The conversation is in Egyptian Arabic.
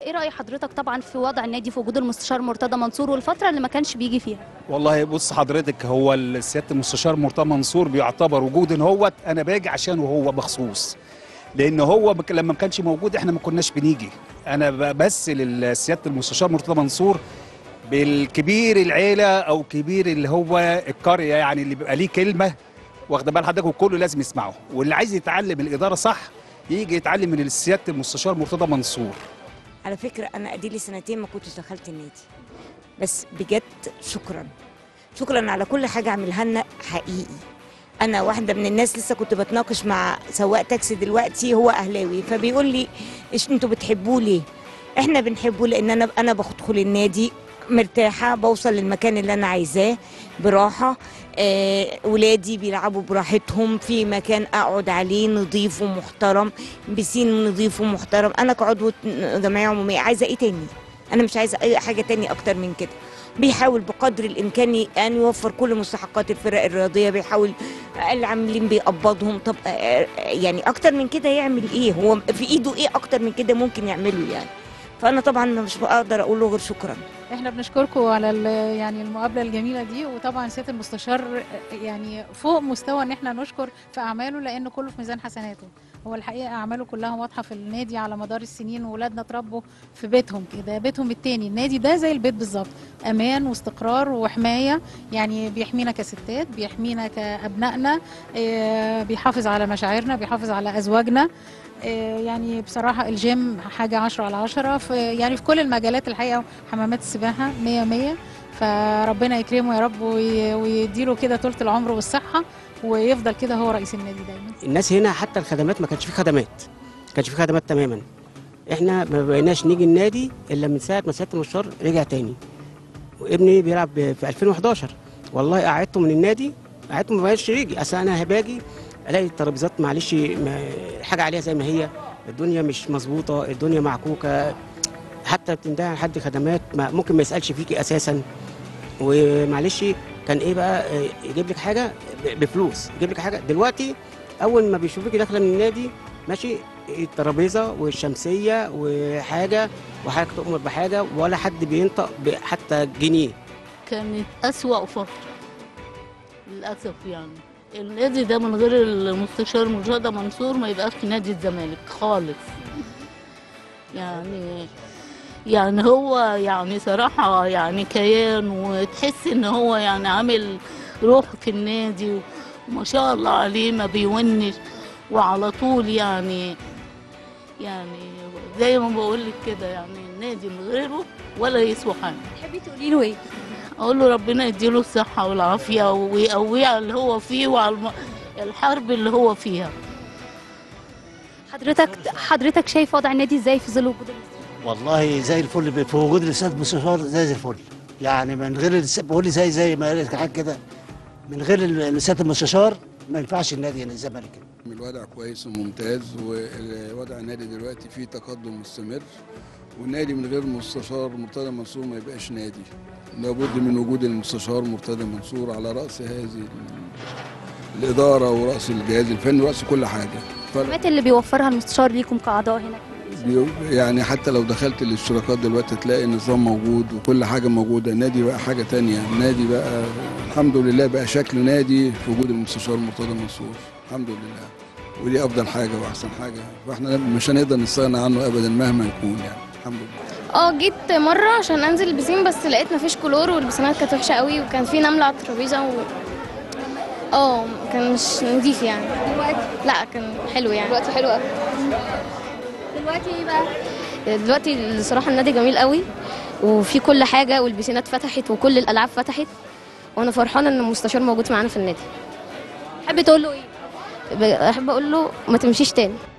ايه راي حضرتك طبعا في وضع النادي في وجود المستشار مرتضى منصور والفتره اللي ما كانش بيجي فيها والله بص حضرتك هو سياده المستشار مرتضى منصور بيعتبر وجود ان هو انا باجي عشانه هو مخصوص لان هو بك- لما ما كانش موجود احنا ما كناش بنيجي انا ب- بس لسياده المستشار مرتضى منصور بالكبير العيله او كبير اللي هو القريه يعني اللي بيبقى ليه كلمه واخد بال حضرتك وكله لازم يسمعه واللي عايز يتعلم الاداره صح يجي يتعلم من سياده المستشار مرتضى منصور على فكرة أنا أديلي سنتين ما كنتش دخلت النادي بس بجد شكرا شكرا على كل حاجة عملها لنا حقيقي أنا واحدة من الناس لسه كنت بتناقش مع سواق تاكسي دلوقتي هو أهلاوي فبيقول لي إيش أنتوا بتحبوه ليه؟ إحنا بنحبه لأن أنا أنا بدخل النادي مرتاحة بوصل للمكان اللي أنا عايزاه براحة آه ولادي بيلعبوا براحتهم في مكان أقعد عليه نظيف ومحترم بسين نظيف ومحترم أنا كعضوة جمعية عمومية عايزة إيه تاني؟ أنا مش عايزة أي حاجة تاني أكتر من كده بيحاول بقدر الامكان ان يوفر كل مستحقات الفرق الرياضيه بيحاول العاملين بيقبضهم طب آه، يعني اكتر من كده يعمل ايه هو في ايده ايه اكتر من كده ممكن يعمله يعني فانا طبعا مش بقدر اقول له غير شكرا احنا بنشكركم على ال- يعني المقابله الجميله دي وطبعا سياده المستشار يعني فوق مستوى ان احنا نشكر في اعماله لان كله في ميزان حسناته هو الحقيقه اعماله كلها واضحه في النادي على مدار السنين وولادنا اتربوا في بيتهم كده بيتهم التاني النادي ده زي البيت بالظبط امان واستقرار وحمايه يعني بيحمينا كستات بيحمينا كابنائنا آه، بيحافظ على مشاعرنا بيحافظ على ازواجنا آه، يعني بصراحة الجيم حاجة عشرة على عشرة في يعني في كل المجالات الحقيقة حمامات السباحة مية مية فربنا يكرمه يا رب وي- ويديله كده طولة العمر والصحة ويفضل كده هو رئيس النادي دايما الناس هنا حتى الخدمات ما كانش في خدمات ما كانش في خدمات تماما احنا ما بقيناش نيجي النادي الا من ساعه ما سياده المستشار رجع تاني وابني بيلعب في 2011 والله قعدته من النادي قعدته ما بقاش يجي اصل انا باجي الاقي الترابيزات معلش ما- حاجه عليها زي ما هي الدنيا مش مظبوطه الدنيا معكوكه حتى بتندهي على حد خدمات ما ممكن ما يسالش فيكي اساسا ومعلش كان ايه بقى آه، يجيب لك حاجه ب- بفلوس يجيب لك حاجه دلوقتي اول ما بيشوفك داخله من النادي ماشي الترابيزه والشمسيه وحاجه وحاجه تؤمر بحاجه ولا حد بينطق ب- حتى جنيه كانت أسوأ فترة للأسف يعني النادي ده من غير المستشار مرتضى منصور ما يبقاش نادي الزمالك خالص يعني يعني هو يعني صراحة يعني كيان وتحس ان هو يعني عامل روح في النادي وما شاء الله عليه ما بيونش وعلى طول يعني يعني زي ما بقول لك كده يعني النادي من غيره ولا يسوى حاجة تحبي تقولي له ايه اقول له ربنا يديله الصحه والعافيه ويقويه على اللي هو فيه وعلى الم- الحرب اللي هو فيها حضرتك حضرتك شايف وضع النادي ازاي في ظل وجود المستشار والله زي الفل في وجود الاستاذ المستشار زي زي الفل يعني من غير الاس- بقول لي زي زي ما قالت حاجه كده من غير ال- الاستاذ المستشار ما ينفعش النادي هنا الزمالك الوضع كويس وممتاز ووضع النادي دلوقتي فيه تقدم مستمر والنادي من غير مستشار مرتضى منصور ما يبقاش نادي لابد من وجود المستشار مرتضى منصور على رأس هذه ال- الإدارة ورأس الجهاز الفني ورأس كل حاجة ف- الخدمات اللي بيوفرها المستشار ليكم كاعضاء هنا بيو- يعني حتى لو دخلت الاشتراكات دلوقتي تلاقي النظام موجود وكل حاجة موجودة النادي بقى حاجة تانية النادي بقى الحمد لله بقى شكل نادي في وجود المستشار مرتضى منصور الحمد لله ودي أفضل حاجة وأحسن حاجة فإحنا مش هنقدر نستغنى عنه أبدا مهما يكون يعني الحمد لله اه جيت مره عشان انزل البسين بس لقيت مفيش كلور والبسينات كانت وحشه قوي وكان في نمله على الترابيزه و... اه كان مش نضيف يعني دلوقتي لا كان حلو يعني دلوقتي حلو قوي دلوقتي ايه بقى دلوقتي الصراحه النادي جميل قوي وفي كل حاجه والبسينات فتحت وكل الالعاب فتحت وانا فرحانه ان المستشار موجود معانا في النادي تحبي تقول له ايه بحب اقول له ما تمشيش تاني